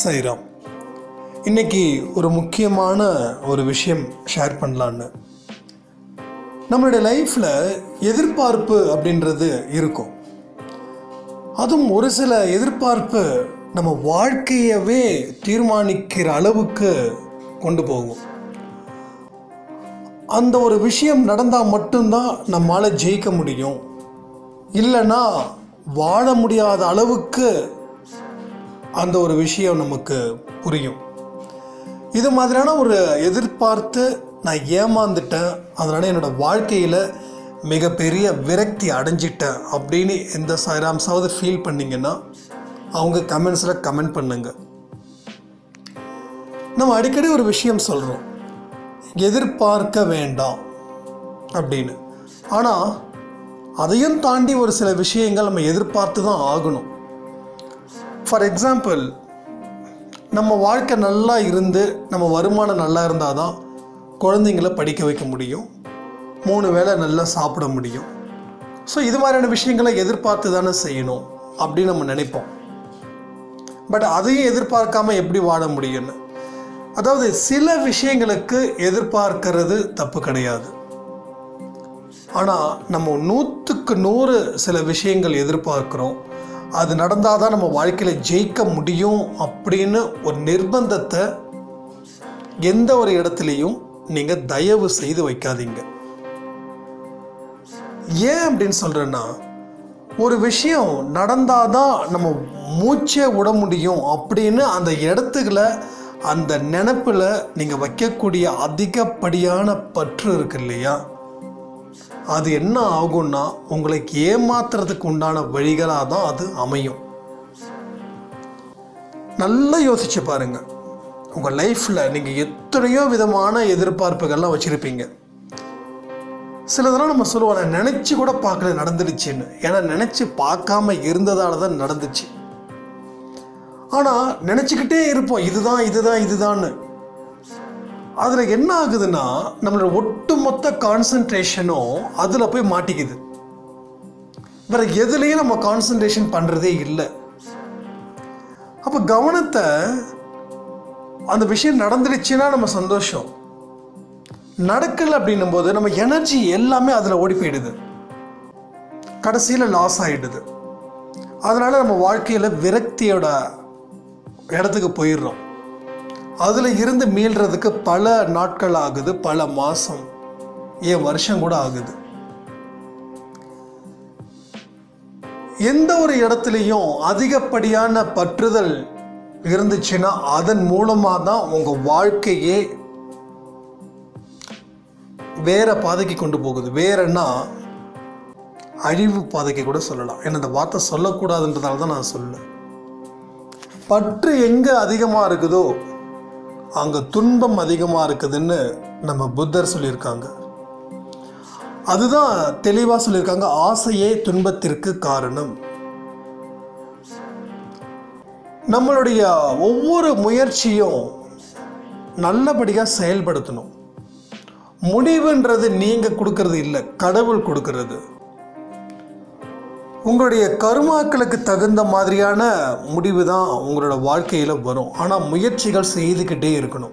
சாய்ராம் இன்னைக்கு ஒரு முக்கியமான ஒரு விஷயம் ஷேர் பண்ணலான்னு நம்மளுடைய லைஃப்பில் எதிர்பார்ப்பு அப்படின்றது இருக்கும் அதுவும் ஒரு சில எதிர்பார்ப்பு நம்ம வாழ்க்கையவே தீர்மானிக்கிற அளவுக்கு கொண்டு போகும் அந்த ஒரு விஷயம் நடந்தால் மட்டும்தான் நம்மளால் ஜெயிக்க முடியும் இல்லைன்னா வாழ முடியாத அளவுக்கு அந்த ஒரு விஷயம் நமக்கு புரியும் இது மாதிரியான ஒரு எதிர்பார்த்து நான் ஏமாந்துட்டேன் அதனால் என்னோடய வாழ்க்கையில் மிகப்பெரிய விரக்தி அடைஞ்சிட்டேன் அப்படின்னு எந்த சாராம்சாவது ஃபீல் பண்ணிங்கன்னா அவங்க கமெண்ட்ஸில் கமெண்ட் பண்ணுங்க நம்ம அடிக்கடி ஒரு விஷயம் சொல்கிறோம் எதிர்பார்க்க வேண்டாம் அப்படின்னு ஆனால் அதையும் தாண்டி ஒரு சில விஷயங்கள் நம்ம எதிர்பார்த்து தான் ஆகணும் ஃபார் எக்ஸாம்பிள் நம்ம வாழ்க்கை நல்லா இருந்து நம்ம வருமானம் நல்லா இருந்தால் தான் குழந்தைங்கள படிக்க வைக்க முடியும் மூணு வேளை நல்லா சாப்பிட முடியும் ஸோ இது மாதிரியான விஷயங்களை எதிர்பார்த்து தானே செய்யணும் அப்படின்னு நம்ம நினைப்போம் பட் அதையும் எதிர்பார்க்காம எப்படி வாழ முடியும்னு அதாவது சில விஷயங்களுக்கு எதிர்பார்க்கிறது தப்பு கிடையாது ஆனால் நம்ம நூற்றுக்கு நூறு சில விஷயங்கள் எதிர்பார்க்குறோம் அது நடந்தால் தான் நம்ம வாழ்க்கையில் ஜெயிக்க முடியும் அப்படின்னு ஒரு நிர்பந்தத்தை எந்த ஒரு இடத்துலையும் நீங்கள் தயவு செய்து வைக்காதீங்க ஏன் அப்படின்னு சொல்கிறேன்னா ஒரு விஷயம் நடந்தால் தான் நம்ம மூச்சே விட முடியும் அப்படின்னு அந்த இடத்துக்குள்ள அந்த நினப்பில் நீங்கள் வைக்கக்கூடிய அதிகப்படியான பற்று இருக்கு இல்லையா அது என்ன ஆகும்னா உங்களுக்கு ஏமாத்துறதுக்கு உண்டான வழிகளாக தான் அது அமையும் நல்லா யோசிச்சு பாருங்க உங்கள் லைஃப்பில் நீங்கள் எத்தனையோ விதமான எதிர்பார்ப்புகள்லாம் வச்சுருப்பீங்க சிலதெல்லாம் நம்ம சொல்லுவோம் நான் நினச்சி கூட பார்க்கல நடந்துடுச்சுன்னு ஏன்னா நினச்சி பார்க்காம இருந்ததால தான் நடந்துச்சு ஆனால் நினச்சிக்கிட்டே இருப்போம் இதுதான் இதுதான் இதுதான்னு அதில் என்ன ஆகுதுன்னா நம்மளோட ஒட்டுமொத்த கான்சன்ட்ரேஷனும் அதில் போய் மாட்டிக்குது வேற எதுலேயும் நம்ம கான்சன்ட்ரேஷன் பண்ணுறதே இல்லை அப்போ கவனத்தை அந்த விஷயம் நடந்துடுச்சுன்னா நம்ம சந்தோஷம் நடக்கலை அப்படின்னும் போது நம்ம எனர்ஜி எல்லாமே அதில் ஓடி போயிடுது கடைசியில் லாஸ் ஆகிடுது அதனால் நம்ம வாழ்க்கையில் விரக்தியோட இடத்துக்கு போயிடுறோம் அதில் இருந்து மீள்றதுக்கு பல நாட்கள் ஆகுது பல மாதம் ஏன் வருஷம் கூட ஆகுது எந்த ஒரு இடத்துலையும் அதிகப்படியான பற்றுதல் இருந்துச்சுன்னா அதன் மூலமாக தான் உங்கள் வாழ்க்கையே வேற பாதைக்கு கொண்டு போகுது வேறன்னா அழிவு பாதைக்கு கூட சொல்லலாம் ஏன்னா இந்த வார்த்தை சொல்லக்கூடாதுன்றதால தான் நான் சொல்ல பற்று எங்கே அதிகமாக இருக்குதோ அங்கே துன்பம் அதிகமாக இருக்குதுன்னு நம்ம புத்தர் சொல்லியிருக்காங்க அதுதான் தெளிவாக சொல்லியிருக்காங்க ஆசையே துன்பத்திற்கு காரணம் நம்மளுடைய ஒவ்வொரு முயற்சியும் நல்லபடியாக செயல்படுத்தணும் முடிவுன்றது நீங்கள் கொடுக்கறது இல்லை கடவுள் கொடுக்கறது உங்களுடைய கருமாக்களுக்கு தகுந்த மாதிரியான முடிவு தான் உங்களோட வாழ்க்கையில் வரும் ஆனால் முயற்சிகள் செய்துக்கிட்டே இருக்கணும்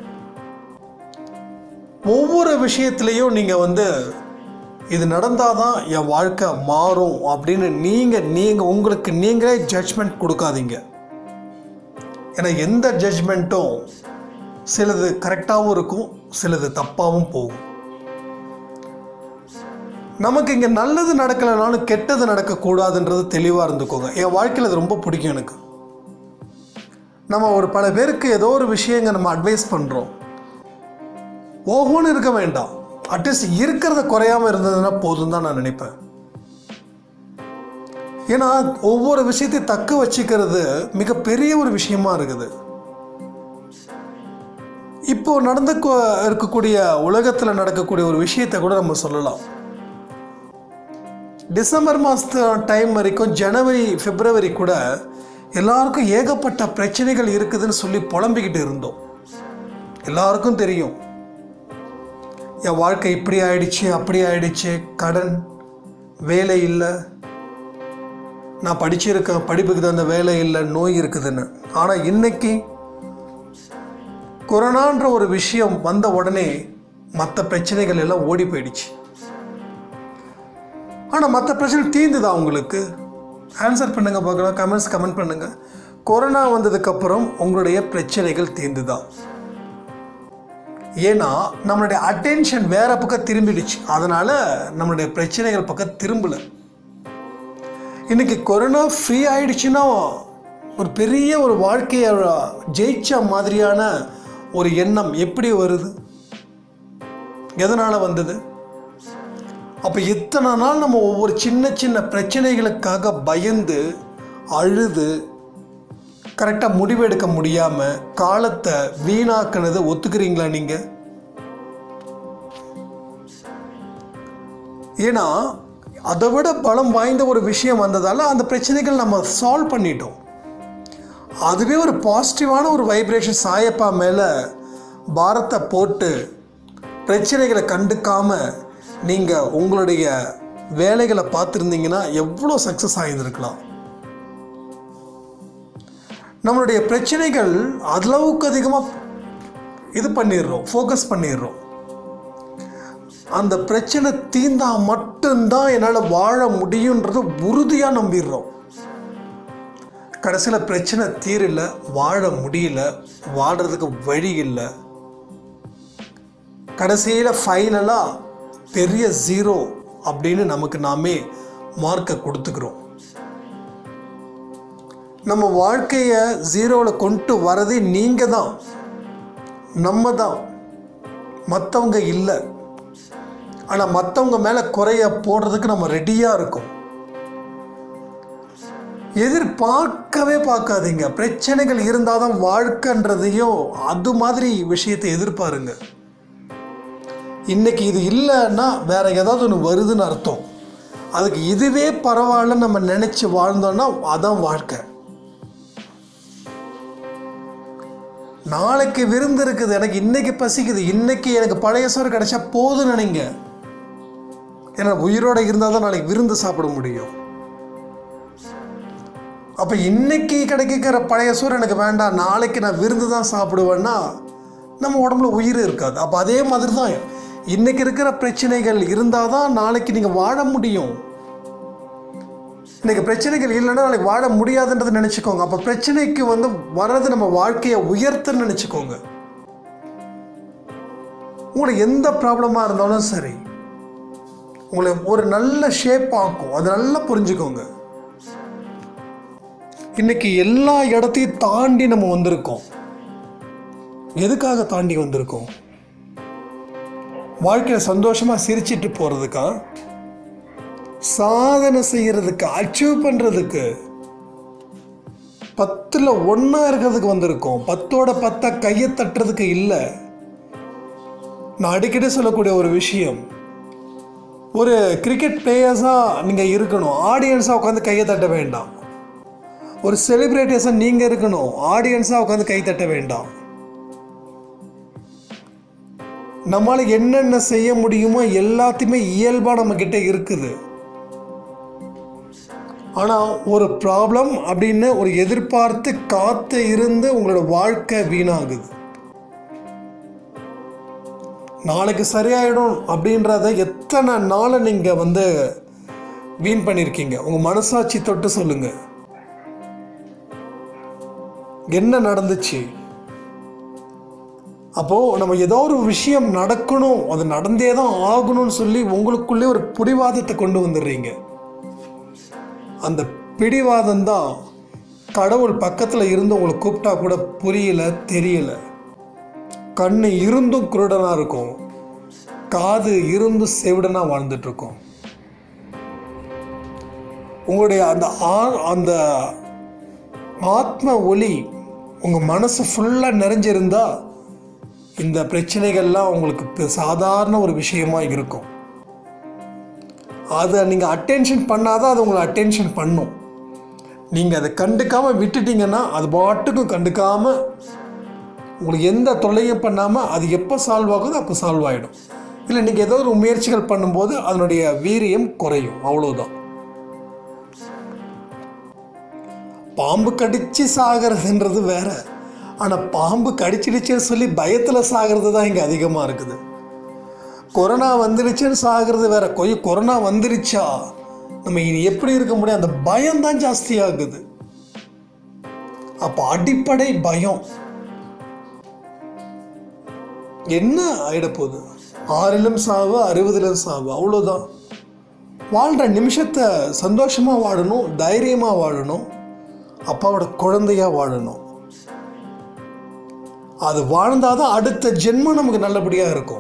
ஒவ்வொரு விஷயத்துலேயும் நீங்கள் வந்து இது நடந்தால் தான் என் வாழ்க்கை மாறும் அப்படின்னு நீங்கள் நீங்கள் உங்களுக்கு நீங்களே ஜட்ஜ்மெண்ட் கொடுக்காதீங்க ஏன்னா எந்த ஜட்ஜ்மெண்ட்டும் சிலது கரெக்டாகவும் இருக்கும் சிலது தப்பாகவும் போகும் நமக்கு இங்கே நல்லது நடக்கலைனாலும் கெட்டது நடக்கக்கூடாதுன்றது தெளிவாக இருந்துக்கோங்க என் வாழ்க்கையில் அது ரொம்ப பிடிக்கும் எனக்கு நம்ம ஒரு பல பேருக்கு ஏதோ ஒரு விஷயங்க நம்ம அட்வைஸ் பண்ணுறோம் ஓஹோன்னு இருக்க வேண்டாம் அட்லீஸ்ட் இருக்கிறத குறையாமல் இருந்ததுன்னா போதும் தான் நான் நினைப்பேன் ஏன்னா ஒவ்வொரு விஷயத்தையும் தக்க வச்சுக்கிறது மிகப்பெரிய ஒரு விஷயமா இருக்குது இப்போ நடந்து கொ- இருக்கக்கூடிய உலகத்தில் நடக்கக்கூடிய ஒரு விஷயத்தை கூட நம்ம சொல்லலாம் டிசம்பர் மாதத்து டைம் வரைக்கும் ஜனவரி பிப்ரவரி கூட எல்லாருக்கும் ஏகப்பட்ட பிரச்சனைகள் இருக்குதுன்னு சொல்லி புலம்பிக்கிட்டு இருந்தோம் எல்லாருக்கும் தெரியும் என் வாழ்க்கை இப்படி ஆயிடுச்சு அப்படி ஆயிடுச்சு கடன் வேலை இல்லை நான் படிச்சிருக்கேன் படிப்புக்கு தகுந்த வேலை இல்லை நோய் இருக்குதுன்னு ஆனால் இன்னைக்கு கொரோனான்ற ஒரு விஷயம் வந்த உடனே மற்ற பிரச்சனைகள் எல்லாம் ஓடி போயிடுச்சு ஆனால் மற்ற பிரச்சனை தீர்ந்துதா உங்களுக்கு ஆன்சர் பண்ணுங்க பார்க்கலாம் கமெண்ட்ஸ் கமெண்ட் பண்ணுங்க கொரோனா வந்ததுக்கப்புறம் உங்களுடைய பிரச்சனைகள் தீர்ந்துதா ஏன்னா நம்மளுடைய அட்டென்ஷன் வேற பக்கம் திரும்பிடுச்சு அதனால நம்மளுடைய பிரச்சனைகள் பக்கம் திரும்பல இன்னைக்கு கொரோனா ஃப்ரீ ஆயிடுச்சுன்னா ஒரு பெரிய ஒரு வாழ்க்கையை ஜெயிச்ச மாதிரியான ஒரு எண்ணம் எப்படி வருது எதனால் வந்தது அப்போ இத்தனை நாள் நம்ம ஒவ்வொரு சின்ன சின்ன பிரச்சனைகளுக்காக பயந்து அழுது கரெக்டாக முடிவெடுக்க முடியாமல் காலத்தை வீணாக்குனதை ஒத்துக்கிறீங்களா நீங்கள் ஏன்னா அதை விட பலம் வாய்ந்த ஒரு விஷயம் வந்ததால் அந்த பிரச்சனைகள் நம்ம சால்வ் பண்ணிட்டோம் அதுவே ஒரு பாசிட்டிவான ஒரு வைப்ரேஷன் சாயப்பா மேலே பாரத்தை போட்டு பிரச்சனைகளை கண்டுக்காம நீங்கள் உங்களுடைய வேலைகளை பார்த்துருந்தீங்கன்னா எவ்வளோ சக்ஸஸ் ஆகியிருந்திருக்கலாம் நம்மளுடைய பிரச்சனைகள் அளவுக்கு அதிகமாக இது பண்ணிடுறோம் ஃபோக்கஸ் பண்ணிடுறோம் அந்த பிரச்சனை தீந்தா மட்டும்தான் என்னால் வாழ முடியுன்றது உறுதியாக நம்பிடுறோம் கடைசியில் பிரச்சனை தீரல வாழ முடியல வாடுறதுக்கு வழி இல்லை கடைசியில் ஃபைனலாக பெரிய ஜீரோ அப்படின்னு நமக்கு நாமே மார்க்கை கொடுத்துக்கிறோம் நம்ம வாழ்க்கையை ஜீரோவில் கொண்டு வரதே நீங்கள் தான் நம்ம தான் மற்றவங்க இல்லை ஆனால் மற்றவங்க மேலே குறைய போடுறதுக்கு நம்ம ரெடியாக இருக்கோம் எதிர்பார்க்கவே பார்க்காதீங்க பிரச்சனைகள் இருந்தால் தான் வாழ்க்கைன்றதையும் அது மாதிரி விஷயத்தை எதிர்பாருங்க இன்னைக்கு இது இல்லைன்னா வேற ஏதாவது ஒன்று வருதுன்னு அர்த்தம் அதுக்கு இதுவே பரவாயில்ல நம்ம நினச்சி வாழ்ந்தோம்னா அதான் வாழ்க்கை நாளைக்கு விருந்து இருக்குது எனக்கு இன்னைக்கு பசிக்குது இன்னைக்கு எனக்கு பழைய சோறு கிடைச்சா போதும் நினைங்க ஏன்னா உயிரோட இருந்தால் தான் நாளைக்கு விருந்து சாப்பிட முடியும் அப்போ இன்னைக்கு கிடைக்கிற பழைய சோறு எனக்கு வேண்டாம் நாளைக்கு நான் விருந்து தான் சாப்பிடுவேன்னா நம்ம உடம்புல உயிர் இருக்காது அப்போ அதே மாதிரி தான் இன்னைக்கு இருக்கிற பிரச்சனைகள் இருந்தால் தான் நாளைக்கு நீங்கள் வாழ முடியும் இன்னைக்கு பிரச்சனைகள் இல்லைன்னா நாளைக்கு வாழ முடியாதுன்றதை நினச்சிக்கோங்க அப்போ பிரச்சனைக்கு வந்து வர்றது நம்ம வாழ்க்கையை உயர்த்துன்னு நினச்சிக்கோங்க உங்களுக்கு எந்த ப்ராப்ளமாக இருந்தாலும் சரி உங்களை ஒரு நல்ல ஷேப் ஆக்கும் அதை நல்லா புரிஞ்சுக்கோங்க இன்னைக்கு எல்லா இடத்தையும் தாண்டி நம்ம வந்திருக்கோம் எதுக்காக தாண்டி வந்திருக்கோம் வாழ்க்கையில் சந்தோஷமாக சிரிச்சிட்டு போகிறதுக்கா சாதனை செய்யறதுக்கு அச்சீவ் பண்ணுறதுக்கு பத்தில் ஒன்றா இருக்கிறதுக்கு வந்திருக்கோம் பத்தோட பத்தா கையை தட்டுறதுக்கு இல்லை நான் அடிக்கடி சொல்லக்கூடிய ஒரு விஷயம் ஒரு கிரிக்கெட் பிளேயர்ஸாக நீங்கள் இருக்கணும் ஆடியன்ஸாக உட்காந்து கையை தட்ட வேண்டாம் ஒரு செலிப்ரிட்டிஸாக நீங்கள் இருக்கணும் ஆடியன்ஸாக உட்காந்து கை தட்ட வேண்டாம் நம்மளால் என்னென்ன செய்ய முடியுமோ எல்லாத்தையுமே இயல்பாக நம்மக்கிட்ட இருக்குது ஆனால் ஒரு ப்ராப்ளம் அப்படின்னு ஒரு எதிர்பார்த்து காத்து இருந்து உங்களோட வாழ்க்கை வீணாகுது நாளைக்கு சரியாயிடும் அப்படின்றத எத்தனை நாளை நீங்கள் வந்து வீண் பண்ணியிருக்கீங்க உங்கள் மனசாட்சி தொட்டு சொல்லுங்க என்ன நடந்துச்சு அப்போது நம்ம ஏதோ ஒரு விஷயம் நடக்கணும் அது நடந்தே தான் ஆகணும்னு சொல்லி உங்களுக்குள்ளே ஒரு பிடிவாதத்தை கொண்டு வந்துடுறீங்க அந்த பிடிவாதம் தான் கடவுள் பக்கத்தில் இருந்து உங்களை கூப்பிட்டா கூட புரியல தெரியல கண்ணு இருந்தும் குருடனாக இருக்கும் காது இருந்தும் செவிடனாக வாழ்ந்துட்டு இருக்கோம் உங்களுடைய அந்த ஆ அந்த ஆத்ம ஒளி உங்கள் மனசு ஃபுல்லாக நிறைஞ்சிருந்தா இந்த பிரச்சனைகள்லாம் உங்களுக்கு பெ- சாதாரண ஒரு விஷயமா இருக்கும் அதை நீங்கள் அட்டென்ஷன் பண்ணாதான் அது உங்களை அட்டென்ஷன் பண்ணும் நீங்கள் அதை கண்டுக்காமல் விட்டுட்டீங்கன்னா அது பாட்டுக்கும் கண்டுக்காமல் உங்களுக்கு எந்த தொல்லையும் பண்ணாமல் அது எப்போ சால்வ் ஆகுதோ அப்போ சால்வ் ஆகிடும் இல்லை நீங்கள் ஏதோ ஒரு முயற்சிகள் பண்ணும்போது அதனுடைய வீரியம் குறையும் அவ்வளோதான் பாம்பு கடிச்சு சாகிறதுன்றது வேற ஆனால் பாம்பு கடிச்சிடுச்சுன்னு சொல்லி பயத்தில் சாகிறது தான் இங்கே அதிகமாக இருக்குது கொரோனா வந்துருச்சுன்னு சாகிறது வேற கொய் கொரோனா வந்துருச்சா நம்ம இனி எப்படி இருக்க முடியும் அந்த பயம் தான் ஜாஸ்தியாகுது அப்போ அடிப்படை பயம் என்ன ஆயிட போகுது ஆறிலும் சாவு அறுபதிலும் சாவு அவ்வளோதான் வாழ்கிற நிமிஷத்தை சந்தோஷமாக வாழணும் தைரியமாக வாழணும் அப்பாவோட குழந்தையா வாழணும் அது வாழ்ந்தாதான் அடுத்த ஜென்மம் நமக்கு நல்லபடியாக இருக்கும்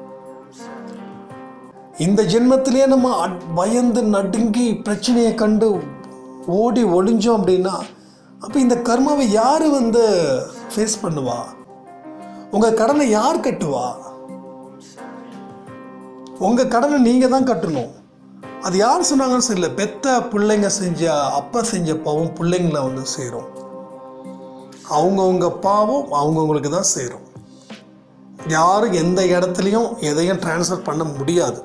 இந்த ஜென்மத்திலேயே நம்ம அட்- பயந்து நடுங்கி பிரச்சனையை கண்டு ஓடி ஒளிஞ்சோம் அப்படின்னா அப்போ இந்த கர்மாவை யார் வந்து ஃபேஸ் பண்ணுவா உங்கள் கடனை யார் கட்டுவா உங்கள் கடனை நீங்கள் தான் கட்டணும் அது யார் சொன்னாங்கன்னு தெரியல பெத்த பிள்ளைங்க செஞ்ச அப்பா செஞ்ச பாவம் பிள்ளைங்கள வந்து சேரும் அவங்கவுங்க பாவம் அவங்கவுங்களுக்கு தான் சேரும் யாரும் எந்த இடத்துலையும் எதையும் ட்ரான்ஸ்ஃபர் பண்ண முடியாது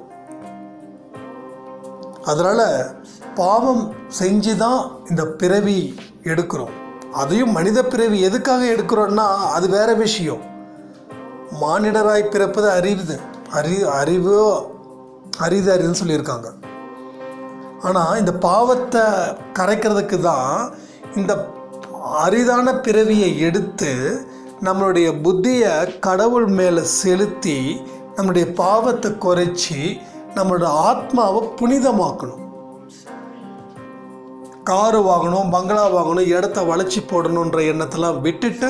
அதனால் பாவம் செஞ்சு தான் இந்த பிறவி எடுக்கிறோம் அதையும் மனித பிறவி எதுக்காக எடுக்கிறோன்னா அது வேற விஷயம் மானிடராய் பிறப்பது அறிவுது அறி அறிவு அரிது அரிதுன்னு சொல்லியிருக்காங்க ஆனால் இந்த பாவத்தை கரைக்கிறதுக்கு தான் இந்த அரிதான பிறவியை எடுத்து நம்மளுடைய புத்தியை கடவுள் மேலே செலுத்தி நம்மளுடைய பாவத்தை குறைச்சி நம்மளோட ஆத்மாவை புனிதமாக்கணும் காரு வாங்கணும் பங்களா வாங்கணும் இடத்த வளைச்சி போடணுன்ற எண்ணத்தெல்லாம் விட்டுட்டு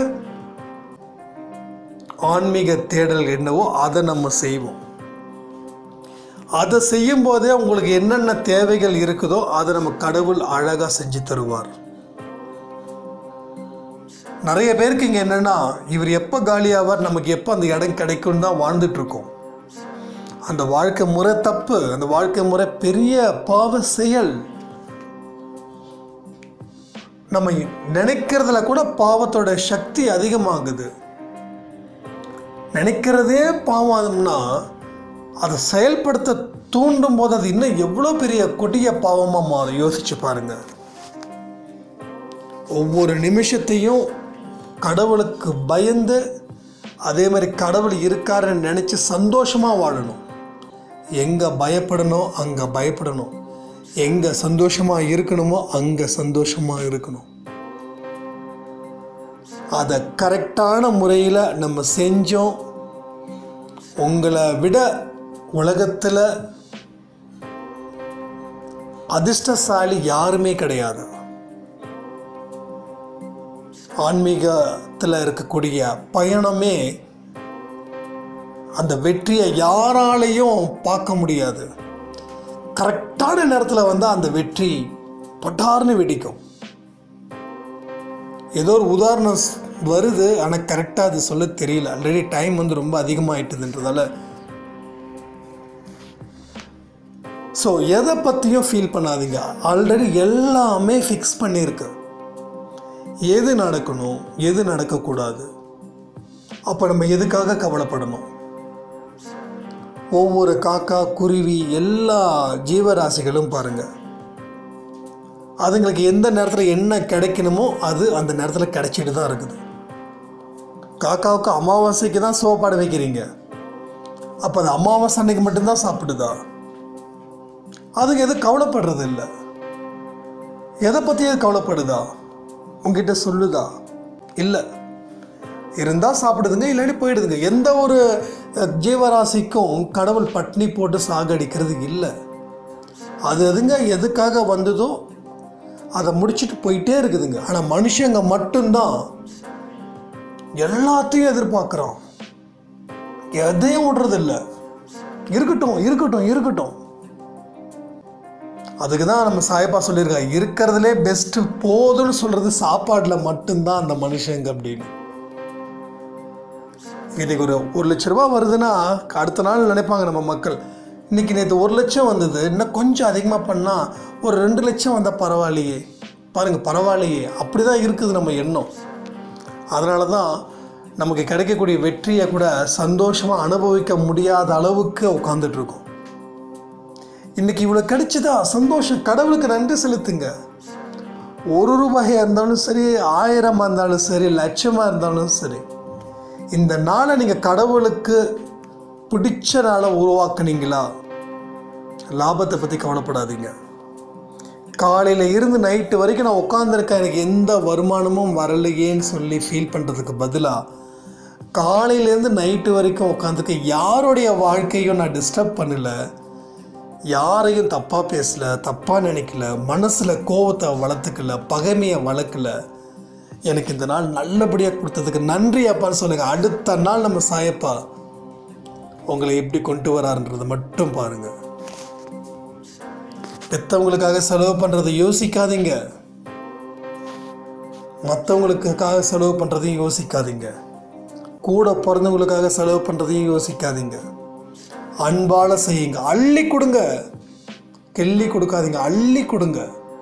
ஆன்மீக தேடல் என்னவோ அதை நம்ம செய்வோம் அதை செய்யும் போதே உங்களுக்கு என்னென்ன தேவைகள் இருக்குதோ அதை நம்ம கடவுள் அழகாக செஞ்சு தருவார் நிறைய பேருக்கு இங்கே என்னென்னா இவர் எப்போ காலியாவார் நமக்கு எப்போ அந்த இடம் கிடைக்கும்னு தான் வாழ்ந்துட்டு இருக்கோம் அந்த வாழ்க்கை முறை தப்பு அந்த வாழ்க்கை முறை பெரிய பாவ செயல் நம்ம நினைக்கிறதுல கூட பாவத்தோட சக்தி அதிகமாகுது நினைக்கிறதே பாவம்னா அதை செயல்படுத்த தூண்டும் போது அது இன்னும் எவ்வளோ பெரிய கொடிய பாவமாக மாறும் யோசிச்சு பாருங்க ஒவ்வொரு நிமிஷத்தையும் கடவுளுக்கு பயந்து அதே மாதிரி கடவுள் இருக்காருன்னு நினச்சி சந்தோஷமாக வாழணும் எங்கே பயப்படணும் அங்கே பயப்படணும் எங்கே சந்தோஷமாக இருக்கணுமோ அங்கே சந்தோஷமாக இருக்கணும் அதை கரெக்டான முறையில் நம்ம செஞ்சோம் உங்களை விட உலகத்தில் அதிர்ஷ்டசாலி யாருமே கிடையாது ஆன்மீகத்தில் இருக்கக்கூடிய பயணமே அந்த வெற்றியை யாராலையும் பார்க்க முடியாது கரெக்டான நேரத்தில் வந்து அந்த வெற்றி பட்டார்னு வெடிக்கும் ஏதோ ஒரு உதாரணம் ஸ்- வருது ஆனால் கரெக்டாக அது சொல்ல தெரியல ஆல்ரெடி டைம் வந்து ரொம்ப அதிகமாகிட்டுதுன்றதால ஸோ எதை பற்றியும் ஃபீல் பண்ணாதீங்க ஆல்ரெடி எல்லாமே ஃபிக்ஸ் பண்ணியிருக்கு எது நடக்கணும் எது நடக்கக்கூடாது அப்போ நம்ம எதுக்காக கவலைப்படணும் ஒவ்வொரு காக்கா குருவி எல்லா ஜீவராசிகளும் பாருங்கள் அதுங்களுக்கு எந்த நேரத்தில் என்ன கிடைக்கணுமோ அது அந்த நேரத்தில் கிடைச்சிட்டு தான் இருக்குது காக்காவுக்கு அமாவாசைக்கு தான் சோப்பாடு வைக்கிறீங்க அப்போ அது அமாவாசை அன்னைக்கு மட்டும்தான் சாப்பிடுதா அதுக்கு எதுவும் கவலைப்படுறது இல்லை எதை பற்றி அது கவலைப்படுதா உங்ககிட்ட சொல்லுதா இல்லை இருந்தால் சாப்பிடுதுங்க இல்லாட்டி போயிடுதுங்க எந்த ஒரு அஹ், ஜீவராசிக்கும் கடவுள் பட்னி போட்டு சாகடிக்கிறது இல்லை அது அதுங்க எதுக்காக வந்ததோ அதை முடிச்சுட்டு போயிட்டே இருக்குதுங்க ஆனால் மனுஷங்க மட்டும்தான் எல்லாத்தையும் எதிர்பார்க்குறோம் எதையும் விடுறதில்ல இருக்கட்டும் இருக்கட்டும் இருக்கட்டும் அதுக்கு தான் நம்ம சாயப்பா சொல்லியிருக்காங்க இருக்கிறதுலே பெஸ்ட்டு போதும்னு சொல்கிறது சாப்பாட்டில் மட்டும்தான் அந்த மனுஷங்க அப்படின்னு இன்னைக்கு ஒரு ஒரு லட்ச ரூபா வருதுன்னா அடுத்த நாள் நினைப்பாங்க நம்ம மக்கள் இன்னைக்கு நேற்று ஒரு லட்சம் வந்தது இன்னும் கொஞ்சம் அதிகமாக பண்ணால் ஒரு ரெண்டு லட்சம் வந்தால் பரவாயில்லையே பாருங்கள் பரவாயில்லையே அப்படி தான் இருக்குது நம்ம எண்ணம் அதனால தான் நமக்கு கிடைக்கக்கூடிய வெற்றியை கூட சந்தோஷமாக அனுபவிக்க முடியாத அளவுக்கு உட்காந்துட்டு இருக்கோம் இன்னைக்கு இவ்வளோ கிடைச்சதா சந்தோஷம் கடவுளுக்கு நன்றி செலுத்துங்க ஒரு ரூபாயாக இருந்தாலும் சரி ஆயிரமாக இருந்தாலும் சரி லட்சமாக இருந்தாலும் சரி இந்த நாளை நீங்கள் கடவுளுக்கு பிடிச்ச நாளை உருவாக்குனீங்களா லாபத்தை பற்றி கவலைப்படாதீங்க காலையில் இருந்து நைட்டு வரைக்கும் நான் உட்காந்துருக்கேன் எனக்கு எந்த வருமானமும் வரலையேன்னு சொல்லி ஃபீல் பண்ணுறதுக்கு பதிலாக காலையிலேருந்து நைட்டு வரைக்கும் உட்காந்துருக்க யாருடைய வாழ்க்கையும் நான் டிஸ்டர்ப் பண்ணல யாரையும் தப்பாக பேசல தப்பாக நினைக்கல மனசில் கோவத்தை வளர்த்துக்கல பகைமையை வளர்க்கல எனக்கு இந்த நாள் நல்லபடியாக கொடுத்ததுக்கு நன்றி அப்பான்னு சொல்லுங்க அடுத்த நாள் நம்ம சாயப்பா உங்களை எப்படி கொண்டு வராருன்றதை மட்டும் பாருங்கள் பெற்றவங்களுக்காக செலவு பண்ணுறதை யோசிக்காதீங்க மற்றவங்களுக்காக செலவு பண்ணுறதையும் யோசிக்காதீங்க கூட பிறந்தவங்களுக்காக செலவு பண்ணுறதையும் யோசிக்காதீங்க அன்பால் செய்யுங்க அள்ளி கொடுங்க கெள்ளி கொடுக்காதீங்க அள்ளி கொடுங்க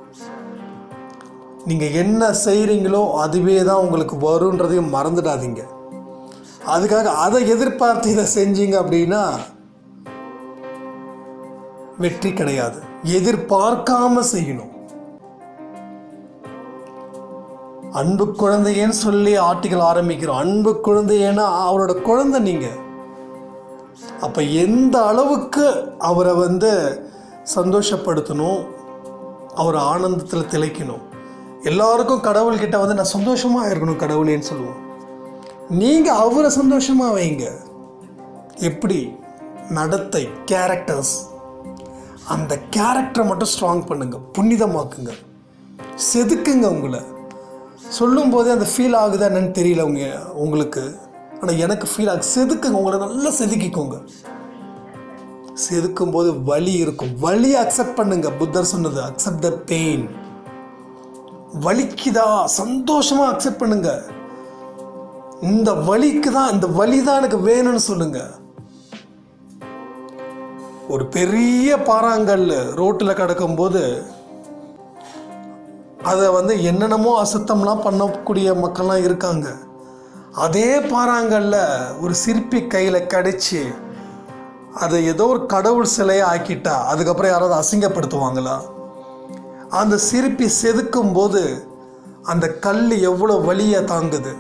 நீங்கள் என்ன செய்கிறீங்களோ அதுவே தான் உங்களுக்கு வருன்றதையும் மறந்துடாதீங்க அதுக்காக அதை எதிர்பார்த்து இதை செஞ்சீங்க அப்படின்னா வெற்றி கிடையாது எதிர்பார்க்காம செய்யணும் அன்பு குழந்தையேன்னு சொல்லி ஆர்டிக்கல் ஆரம்பிக்கிறோம் அன்பு குழந்தையேன்னா அவரோட குழந்தை நீங்கள் அப்போ எந்த அளவுக்கு அவரை வந்து சந்தோஷப்படுத்தணும் அவரை ஆனந்தத்தில் திளைக்கணும் எல்லாருக்கும் கடவுள்கிட்ட வந்து நான் சந்தோஷமாக இருக்கணும் கடவுளேன்னு சொல்லுவோம் நீங்கள் அவரை சந்தோஷமாக வைங்க எப்படி நடத்தை கேரக்டர்ஸ் அந்த கேரக்டரை மட்டும் ஸ்ட்ராங் பண்ணுங்க புனிதமாக்குங்க செதுக்குங்க உங்களை சொல்லும் போதே அந்த ஃபீல் ஆகுதா என்னன்னு தெரியல உங்க உங்களுக்கு ஆனால் எனக்கு ஃபீல் ஆகுது செதுக்குங்க உங்களை நல்லா செதுக்கிக்கோங்க செதுக்கும் போது வலி இருக்கும் வலியை அக்செப்ட் பண்ணுங்க புத்தர் சொன்னது அக்செப்ட் த பெயின் வலிக்குதா சந்தோஷமா அக்செப்ட் பண்ணுங்க இந்த வலிக்கு தான் இந்த வலி தான் எனக்கு வேணும்னு சொல்லுங்க ஒரு பெரிய பாறாங்கல் ரோட்டில் கிடக்கும்போது அதை வந்து என்னென்னமோ அசுத்தம்லாம் பண்ணக்கூடிய மக்கள்லாம் இருக்காங்க அதே பாறாங்கல்ல ஒரு சிற்பி கையில் கடிச்சு அதை ஏதோ ஒரு கடவுள் சிலையை ஆக்கிட்டா அதுக்கப்புறம் யாராவது அசிங்கப்படுத்துவாங்களா அந்த சிற்பி செதுக்கும் போது அந்த கல் எவ்வளோ வலியை தாங்குது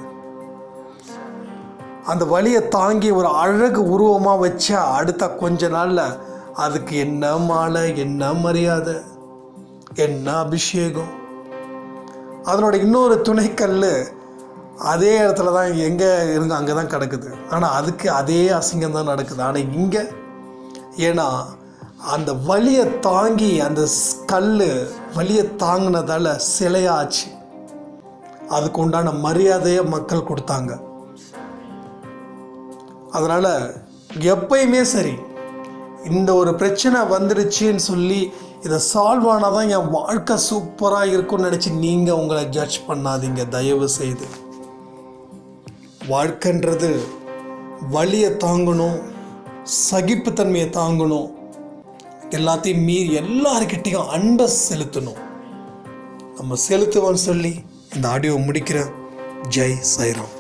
அந்த வலியை தாங்கி ஒரு அழகு உருவமாக வச்சா அடுத்த கொஞ்ச நாளில் அதுக்கு என்ன மாலை என்ன மரியாதை என்ன அபிஷேகம் அதனோட இன்னொரு துணைக்கல் அதே இடத்துல தான் எங்கே இருங்க அங்கே தான் கிடக்குது ஆனால் அதுக்கு அதே அசிங்கம் தான் நடக்குது ஆனால் இங்கே ஏன்னா அந்த வலியை தாங்கி அந்த கல் வலியை தாங்கினதால சிலையாச்சு அதுக்கு உண்டான மரியாதையை மக்கள் கொடுத்தாங்க அதனால் எப்பயுமே சரி இந்த ஒரு பிரச்சனை வந்துடுச்சுன்னு சொல்லி இதை சால்வ் ஆனால் தான் என் வாழ்க்கை சூப்பராக இருக்கும்னு நினச்சி நீங்கள் உங்களை ஜட்ஜ் பண்ணாதீங்க தயவு செய்து வாழ்க்கைன்றது வலியை தாங்கணும் சகிப்புத்தன்மையை தாங்கணும் எல்லாத்தையும் மீறி எல்லாருக்கிட்டையும் அன்பை செலுத்தணும் நம்ம செலுத்துவோம்னு சொல்லி இந்த ஆடியோ முடிக்கிறேன் ஜெய் சைராம்